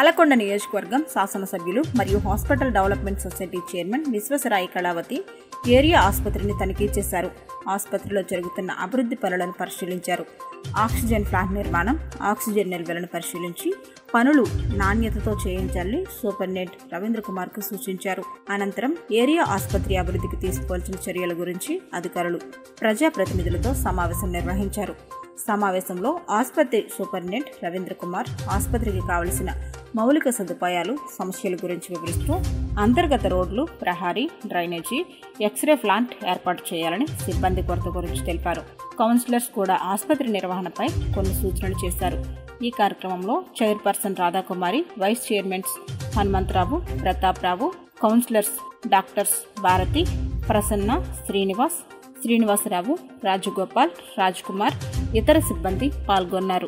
పాలకొండ నియోజకవర్గం శాసనసభ్యులు మరియు hospital development society chairman Viswasarayi Kalavathi area ఆసుపత్రిని తనిఖీ చేశారు ఆసుపత్రిలో జరుగుతున్న అభివృద్ధి పనులను పరిశీలించారు ఆక్సిజన్ ప్లాంట్ నిర్మాణం ఆక్సిజన్ నిల్వలను పరిశీలించి పనులు నాణ్యతతో చేయించాలని సూపరింటెండెంట్ రవీంద్ర కుమార్కు సూచించారు అనంతరం ఏరియా ఆసుపత్రి అభివృద్ధికి తీసుకోవాల్సిన చర్యల గురించి అధికారులు ప్రజాప్రతినిధులతో సమావేశం నిర్వహించారు సమావేశంలో ఆసుపత్రి సూపరింటెండెంట్ రవీంద్ర కుమార్ ఆసుపత్రికి కావలసిన మౌలిక సదుపాయాలు సమస్యల గురించి వివరిస్తూ అంతర్గత రోడ్లు ప్రహారీ డ్రైనేజీ ఎక్స్రే ప్లాంట్ ఏర్పాటు చేయాలని సిబ్బంది కొరత గురించి తెలిపారు కౌన్సిలర్స్ కూడా ఆసుపత్రి నిర్వహణపై కొన్ని సూచనలు చేశారు ఈ కార్యక్రమంలో chairperson Radhakumari vice chairmans Hanumantha Rao Pratap Rao councillors doctors Bharathi Prasanna Srinivas Srinivasa Rao Rajagopal Raj Kumar ఇతర సిబ్బంది పాల్గొన్నారు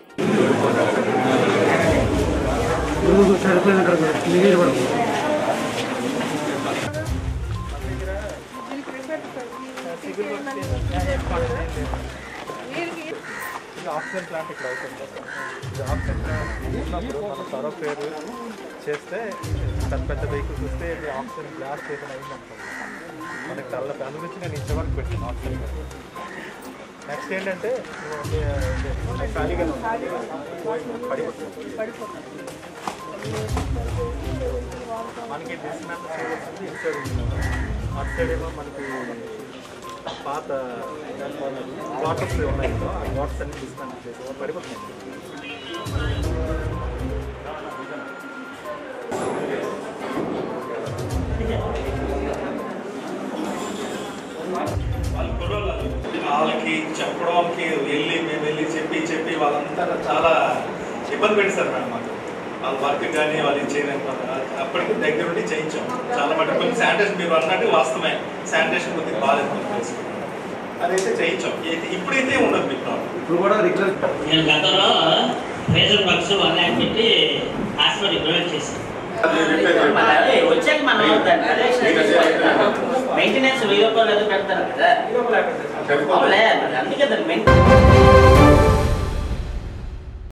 ఇది ఆక్సిజన్ ప్లాంట్ ఇక్కడ అవుతుంది ఇది ఆక్సిజన్ ప్లాంట్ ఉన్నప్పుడు మనం థరోఫేర్ చేస్తే పెద్ద పెద్ద వెహికల్స్ వస్తే ఇది ఆక్సిజన్ గ్లాస్ చేసిన అయిందనుకోండి మనకి తల్ల దాని గురించి నేను ఇంతవరకు పెట్టాను ఆక్సిజన్ నెక్స్ట్ ఏంటంటే ఇది- ఇది ఖాళీగా ఉంది. పడిపోతుంది మనకి డిస్మాంటిల్ చేయవలసింది ఇటు సైడ్ ఉంది అటు సైడ్ ఏమో మనకి పాత వాటర్స్ ఉన్నాయి కదా, ఆ వాటర్స్ అన్ని డిస్మాంటిల్ చేసి పడిపోతున్నాయి వాళ్ళ కుర్రోళ్ళు వాళ్ళకి చెప్పడానికి వెళ్ళి మేము వెళ్ళి చెప్పి చెప్పి వాళ్ళంతా చాలా ఇబ్బంది పెట్టారు మేడం మాకు వాళ్ళ వర్క్ కానీ వాళ్ళు ఇచ్చేది అప్పటికి దగ్గర ఉండి చేయించాం చాలా మటుకు కొన్ని శానిటేషన్ మీరు అన్నట్టు వాస్తవమే శానిటేషన్ కొద్దిగా బాగాలేదు కొన్ని ప్లేస్ అదైతే చేయించాం ఇది- ఇప్పుడైతే ఉండదు మీకు ప్రాబ్లం ఇప్పుడు కూడా రెగ్యులర్ నేను గతంలో ప్రెషర్ బాక్స్ వన్ ల్యాక్ పెట్టి హాస్పిటల్ ప్రొవైడ్ చేశాను మరి అదే వచ్చాక మనం దాన్ని కరెక్షన్ చేసి మెయింటెనెన్స్ వెయ్యి రూపాయలు ఏదో పెడతారు కదా అవునులే, మరి అందుకే దాన్ని మెయింటెనెన్స్